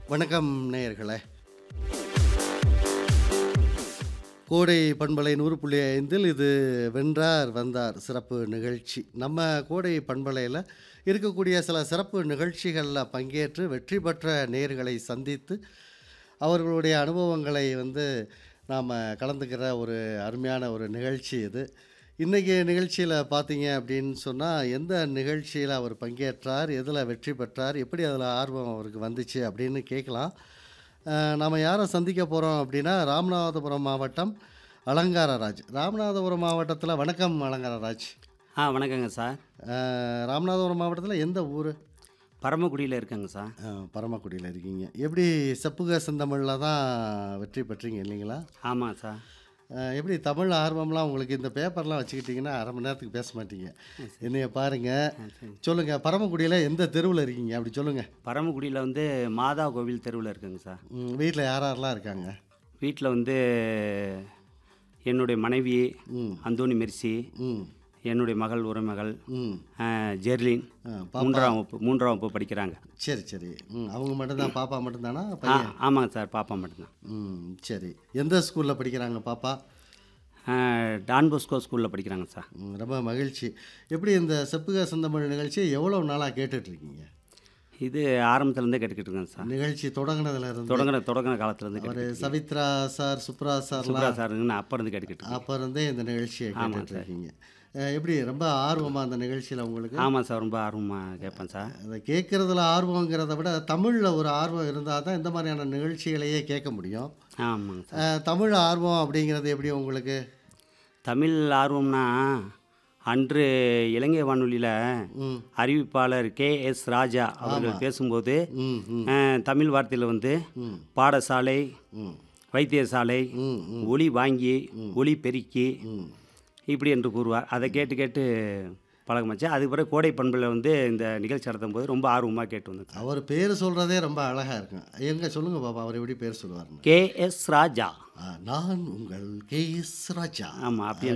வணக்கம் நேயர்களே கோடை பண்பலை நூறு புள்ளி ஐந்தில் இது வென்றார் வந்தார் சிறப்பு நிகழ்ச்சி நம்ம கோடை பண்பலையில் இருக்கக்கூடிய சில சிறப்பு நிகழ்ச்சிகளில் பங்கேற்று வெற்றி பெற்ற நேயர்களை சந்தித்து அவர்களுடைய அனுபவங்களை வந்து நாம் கலந்துக்கிற ஒரு அருமையான ஒரு நிகழ்ச்சி இது இன்றைக்கி நிகழ்ச்சியில் பார்த்தீங்க அப்படின்னு சொன்னால் எந்த நிகழ்ச்சியில் அவர் பங்கேற்றார் எதில் வெற்றி பெற்றார் எப்படி அதில் ஆர்வம் அவருக்கு வந்துச்சு அப்படின்னு கேட்கலாம் நாம் யாரை சந்திக்க போகிறோம் அப்படின்னா ராமநாதபுரம் மாவட்டம் அலங்காரராஜ் ராமநாதபுரம் மாவட்டத்தில் வணக்கம் அலங்காரராஜ் ஆ வணக்கங்க சார் அஹ், ராமநாதபுரம் மாவட்டத்தில் எந்த ஊர் பரமக்குடியில் இருக்கேங்க சார் பரமக்குடியில் இருக்கீங்க எப்படி செப்புக செந்தமிழில் தான் வெற்றி பெற்றீங்க இல்லைங்களா ஆமாம் சார் அஹ், எப்படி தமிழ் ஆர்வம்லாம் உங்களுக்கு இந்த பேப்பர்லாம் வச்சுக்கிட்டிங்கன்னா அரை மணி நேரத்துக்கு பேச மாட்டீங்க என்னைய பாருங்கள் சொல்லுங்கள் பரமக்குடியில் எந்த தெருவில் இருக்கீங்க அப்படி சொல்லுங்கள் பரமக்குடியில் வந்து மாதா கோவில் தெருவில் இருக்குங்க சார் வீட்டில் யார் யாரெல்லாம் இருக்காங்க வீட்டில் வந்து என்னுடைய மனைவி ம் அந்தோணி மெர்சி ம் என்னுடைய மகள் உறமகள் ம் ஆ, ஜெர்லின் ஆ, மூன்றாம் வகுப்பு மூன்றாம் வகுப்பு படிக்கிறாங்க சரி சரி ம் அவங்க மட்டும்தான் பாப்பா மட்டும்தானா ஆ பையன் ஆமாங்க சார் பாப்பா மட்டும்தான் ம் சரி எந்த ஸ்கூலில் படிக்கிறாங்க பாப்பா ஆ, டான் போஸ்கோ ஸ்கூலில் படிக்கிறாங்க சார் ம், ரொம்ப மகிழ்ச்சி எப்படி இந்த செப்புக செந்தமிழ் நிகழ்ச்சியை எவ்வளோ நாளாக கேட்டுட்ருக்கீங்க இது ஆரம்பத்துலேருந்தே கேட்டுக்கிட்டு இருக்கேன் சார் நிகழ்ச்சி தொடங்கினதுல இருந்து தொடங்கின தொடங்கின காலத்துலேருந்து ஒரு கேட்டு சவித்ரா சார் சுப்ரா சார்லாம் சுப்ரா சாருங்கன்னு அப்போ இருந்து கேட்டுக்கிட்டு இருக்கேன். அப்போ இருந்தே இந்த நிகழ்ச்சியை கேட்டுட்ருக்கீங்க எப்படி ரொம்ப ஆர்வமாக அந்த நிகழ்ச்சியில் உங்களுக்கு ஆமாம் சார் ரொம்ப ஆர்வமாக கேட்பேன் சார் அதை கேட்குறதுல ஆர்வங்கிறத விட தமிழில் ஒரு ஆர்வம் இருந்தால் தான் இந்த மாதிரியான நிகழ்ச்சிகளையே கேட்க முடியும் ஆமாங்க சார் அஹ், தமிழ் ஆர்வம் அப்படிங்கிறது எப்படி உங்களுக்கு தமிழ் ஆர்வம்னா அன்று இலங்கை வானொலியில் ம் அறிவிப்பாளர் கே எஸ் ராஜா அவர்கள் பேசும்போது ம் ம் அஹ், தமிழ் வார்த்தையில் வந்து ம் பாடசாலை ம் வைத்தியசாலை ம் ம் ஒளி வாங்கி ஒளி பெருக்கி ம் இப்படி என்று கூறுவார் அதை கேட்டு கேட்டு பழகமாச்சு அதுக்கு பிறகு கோடை பண்பில் வந்து இந்த நிகழ்ச்சி நடத்தும் போது ரொம்ப ஆர்வமாக கேட்டு வந்தேன் அவர் பேர் சொல்கிறதே ரொம்ப அழகாக இருக்கும் எங்க சொல்லுங்கள் பாப்பா அவர் எப்படி பேர் சொல்லுவார்னு கே எஸ் ராஜா ஆ, நான் உங்கள் கே எஸ் ராஜா ஆமாம் அப்படி